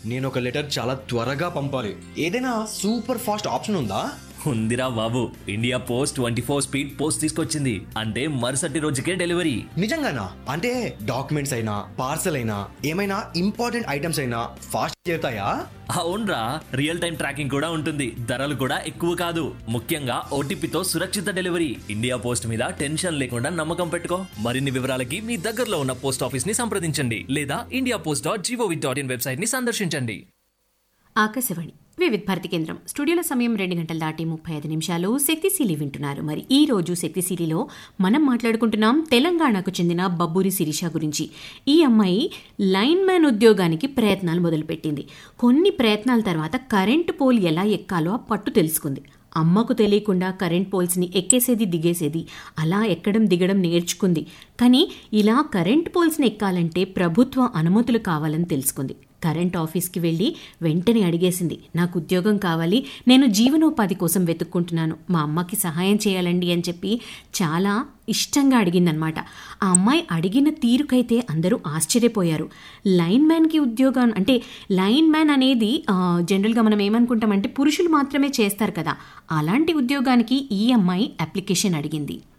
నేను ఒక లెటర్ చాలా త్వరగా పంపాలి ఏదైనా సూపర్ ఫాస్ట్ ఆప్షన్ ఉందా ఉందిరా బాబు India post twenty four speed post తీసుకొచ్చింది అంటే మరుసటి రోజుకే డెలివరీ నిజంగానా అంటే డాక్యుమెంట్స్ అయినా పార్సల్ అయినా ఏమైనా ఇంపార్టెంట్ ఐటమ్స్ అయినా ఫాస్ట్ చేరుతాయా అవునరా రియల్ టైం ట్రాకింగ్ కూడా ఉంటుంది ధరలు కూడా ఎక్కువ కాదు ముఖ్యంగా ఓటీపీతో సురక్షిత డెలివరీ ఇండియా పోస్ట్ మీద టెన్షన్ లేకుండా నమ్మకం పెట్టుకో మరిన్ని వివరాలకి మీ దగ్గరలో ఉన్న పోస్ట్ ఆఫీస్ ని సంప్రదించండి లేదా India post dot GOV dot in website ని సందర్శించండి ఆకాశవాణి వివిధ భారతి కేంద్రం స్టూడియోల సమయం రెండు గంటల దాటి ముప్పై ఐదు నిమిషాలు శక్తిశీలి వింటున్నారు మరి ఈ రోజు శక్తిశీలిలో మనం మాట్లాడుకుంటున్నాం తెలంగాణకు చెందిన బబ్బూరి శిరీష గురించి ఈ అమ్మాయి లైన్ మ్యాన్ ఉద్యోగానికి ప్రయత్నాలు మొదలుపెట్టింది కొన్ని ప్రయత్నాల తర్వాత కరెంటు పోల్ ఎలా ఎక్కాలో ఆ పట్టు తెలుసుకుంది అమ్మకు తెలియకుండా కరెంట్ పోల్స్ని ఎక్కేసేది దిగేసేది అలా ఎక్కడం దిగడం నేర్చుకుంది కానీ ఇలా కరెంట్ పోల్స్ని ఎక్కాలంటే ప్రభుత్వ అనుమతులు కావాలని తెలుసుకుంది కరెంట్ ఆఫీస్కి వెళ్ళి వెంటనే అడిగేసింది నాకు ఉద్యోగం కావాలి నేను జీవనోపాధి కోసం వెతుక్కుంటున్నాను మా అమ్మకి సహాయం చేయాలండి అని చెప్పి చాలా ఇష్టంగా అడిగిందనమాట ఆ అమ్మాయి అడిగిన తీరుకైతే అందరూ ఆశ్చర్యపోయారు లైన్ మ్యాన్కి ఉద్యోగం అంటే లైన్ మ్యాన్ అనేది ఆ, జనరల్గా మనం ఏమనుకుంటామంటే పురుషులు మాత్రమే చేస్తారు కదా అలాంటి ఉద్యోగానికి ఈ అమ్మాయి అప్లికేషన్ అడిగింది